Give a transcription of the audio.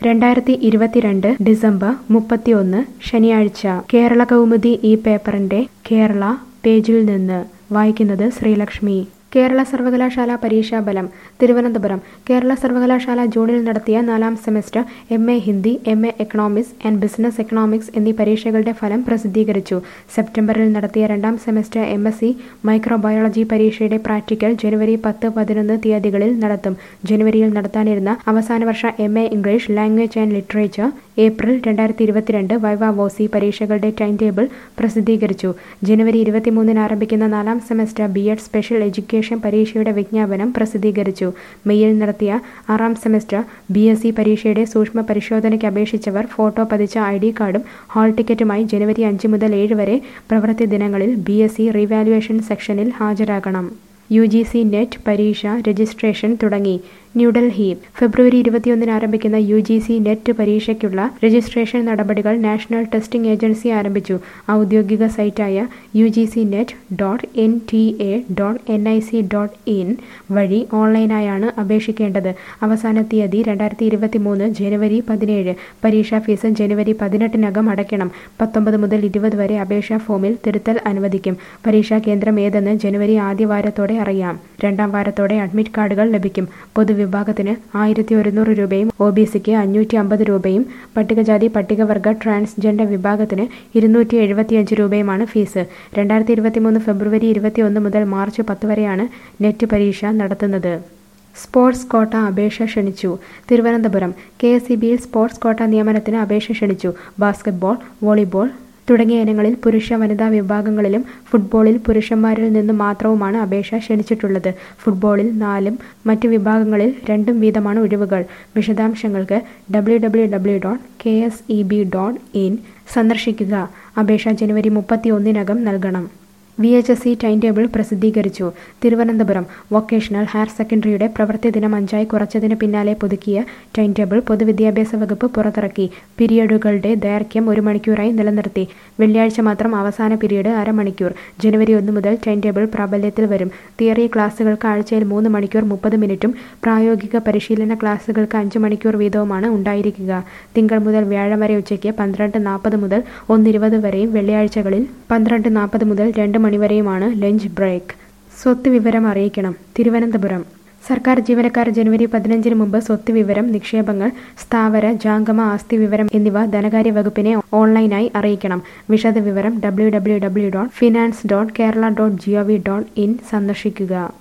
രണ്ടായിരത്തി ഇരുപത്തിരണ്ട് ഡിസംബർ മുപ്പത്തിയൊന്ന് ശനിയാഴ്ച കേരള കൗമുദി ഈ പേപ്പറിന്റെ കേരള പേജിൽ നിന്ന് വായിക്കുന്നത് ശ്രീലക്ഷ്മി കേരള സർവകലാശാല പരീക്ഷാഫലം തിരുവനന്തപുരം കേരള സർവകലാശാല ജൂണിൽ നടത്തിയ നാലാം semester M A Hindi M A economics and business economics എന്നീ പരീക്ഷകളുടെ ഫലം പ്രസിദ്ധീകരിച്ചു സെപ്റ്റംബറിൽ നടത്തിയ രണ്ടാം semester M S C microbiology പരീക്ഷയുടെ പ്രാക്ടിക്കൽ ജനുവരി പത്ത് പതിനൊന്ന് തീയതികളിൽ നടത്തും ജനുവരിയിൽ നടത്താനിരുന്ന അവസാന വർഷ M A English language and literature April രണ്ടായിരത്തി ഇരുപത്തിരണ്ട് വൈവ വോസി പരീക്ഷകളുടെ ടൈം ടേബിൾ പ്രസിദ്ധീകരിച്ചു ജനുവരി ഇരുപത്തിമൂന്നിന് ആരംഭിക്കുന്ന നാലാം semester B Ed special education പരീക്ഷയുടെ വിജ്ഞാപനം പ്രസിദ്ധീകരിച്ചു മെയ്യിൽ നടത്തിയ ആറാം സെമസ്റ്റർ ബി എസ് സി പരീക്ഷയുടെ സൂക്ഷ്മ പരിശോധനയ്ക്ക് അപേക്ഷിച്ചവർ ഫോട്ടോ പതിച്ച ഐ ഡി കാർഡും ഹാൾ ടിക്കറ്റുമായി ജനുവരി അഞ്ച് മുതൽ ഏഴ് വരെ പ്രവൃത്തി ദിനങ്ങളിൽ ബി എസ് സി റീവാലുവേഷൻ സെക്ഷനിൽ ഹാജരാകണം യു ജി സി നെറ്റ് പരീക്ഷ രജിസ്ട്രേഷൻ തുടങ്ങി ന്യൂഡൽഹി ഫെബ്രുവരി ഇരുപത്തിയൊന്നിന് ആരംഭിക്കുന്ന യു ജി സി നെറ്റ് പരീക്ഷയ്ക്കുള്ള രജിസ്ട്രേഷൻ നടപടികൾ നാഷണൽ ടെസ്റ്റിംഗ് ഏജൻസി ആരംഭിച്ചു ഔദ്യോഗിക സൈറ്റായ U G C net dot N T A dot N I C dot in വഴി ഓൺലൈനായാണ് അപേക്ഷിക്കേണ്ടത് അവസാന തീയതി രണ്ടായിരത്തി ഇരുപത്തി മൂന്ന് ജനുവരി പതിനേഴ് പരീക്ഷാ ഫീസ് ജനുവരി പതിനെട്ടിനകം അടയ്ക്കണം പത്തൊമ്പത് മുതൽ ഇരുപത് വരെ അപേക്ഷാ ഫോമിൽ തിരുത്തൽ അനുവദിക്കും പരീക്ഷാ കേന്ദ്രം ഏതെന്ന് ജനുവരി ആദ്യ വാരത്തോടെ അറിയാം രണ്ടാം വാരത്തോടെ അഡ്മിറ്റ് കാർഡുകൾ ലഭിക്കും പൊതുവിഭാഗത്തിന് ആയിരത്തി ഒരുന്നൂറ് രൂപയും ഒ ബി സിക്ക് അഞ്ഞൂറ്റി അമ്പത് രൂപയും പട്ടികജാതി പട്ടികവർഗ ട്രാൻസ്ജെൻഡർ വിഭാഗത്തിന് ഇരുന്നൂറ്റി എഴുപത്തിയഞ്ച് രൂപയുമാണ് ഫീസ് രണ്ടായിരത്തി ഇരുപത്തിമൂന്ന് ഫെബ്രുവരി ഇരുപത്തിയൊന്ന് മുതൽ മാർച്ച് പത്ത് വരെയാണ് നെറ്റ് പരീക്ഷ നടത്തുന്നത് സ്പോർട്സ് കോട്ട അപേക്ഷ ക്ഷണിച്ചു തിരുവനന്തപുരം കെ എസ് ഇ ബിയിൽ സ്പോർട്സ് കോട്ട നിയമനത്തിന് അപേക്ഷ ക്ഷണിച്ചു ബാസ്കറ്റ്ബോൾ വോളിബോൾ തുടങ്ങിയ ഇനങ്ങളിൽ പുരുഷ വനിതാ വിഭാഗങ്ങളിലും ഫുട്ബോളിൽ പുരുഷന്മാരിൽ നിന്നും മാത്രവുമാണ് അപേക്ഷ ക്ഷണിച്ചിട്ടുള്ളത് ഫുട്ബോളിൽ നാലും മറ്റ് വിഭാഗങ്ങളിൽ രണ്ടും വീതമാണ് ഒഴിവുകൾ വിശദാംശങ്ങൾക്ക് W W W dot K S E B dot in സന്ദർശിക്കുക അപേക്ഷ ജനുവരി മുപ്പത്തി ഒന്നിനകം നൽകണം V H S C time table പ്രസിദ്ധീകരിച്ചു തിരുവനന്തപുരം വൊക്കേഷണൽ ഹയർ സെക്കൻഡറിയുടെ പ്രവൃത്തി ദിനം അഞ്ചായി കുറച്ചതിന് പിന്നാലെ പുതുക്കിയ ടൈം ടേബിൾ പൊതുവിദ്യാഭ്യാസ വകുപ്പ് പുറത്തിറക്കി പീരിയഡുകളുടെ ദൈർഘ്യം ഒരു മണിക്കൂറായി നിലനിർത്തി വെള്ളിയാഴ്ച മാത്രം അവസാന പീരീഡ് അരമണിക്കൂർ ജനുവരി ഒന്ന് മുതൽ ടൈം ടേബിൾ പ്രാബല്യത്തിൽ വരും തിയറി ക്ലാസുകൾക്ക് ആഴ്ചയിൽ മൂന്ന് മണിക്കൂർ മുപ്പത് മിനിറ്റും പ്രായോഗിക പരിശീലന ക്ലാസുകൾക്ക് അഞ്ച് മണിക്കൂർ വീതവുമാണ് ഉണ്ടായിരിക്കുക തിങ്കൾ മുതൽ വ്യാഴം വരെ ഉച്ചയ്ക്ക് പന്ത്രണ്ട് നാൽപ്പത് മുതൽ ഒന്നിരുപത് വരെയും വെള്ളിയാഴ്ചകളിൽ പന്ത്രണ്ട് നാൽപ്പത് മുതൽ രണ്ട് മണിവരെയുമാണ് ലഞ്ച് ബ്രേക്ക് സ്വത്ത് വിവരം അറിയിക്കണം തിരുവനന്തപുരം സർക്കാർ ജീവനക്കാർ ജനുവരി പതിനഞ്ചിന് മുമ്പ് സ്വത്ത് വിവരം നിക്ഷേപങ്ങൾ സ്ഥാവര ജാങ്കമ ആസ്തി വിവരം എന്നിവ ധനകാര്യ വകുപ്പിനെ ഓൺലൈനായി അറിയിക്കണം വിശദ വിവരം W W W dot finance dot Kerala dot G O V dot in സന്ദർശിക്കുക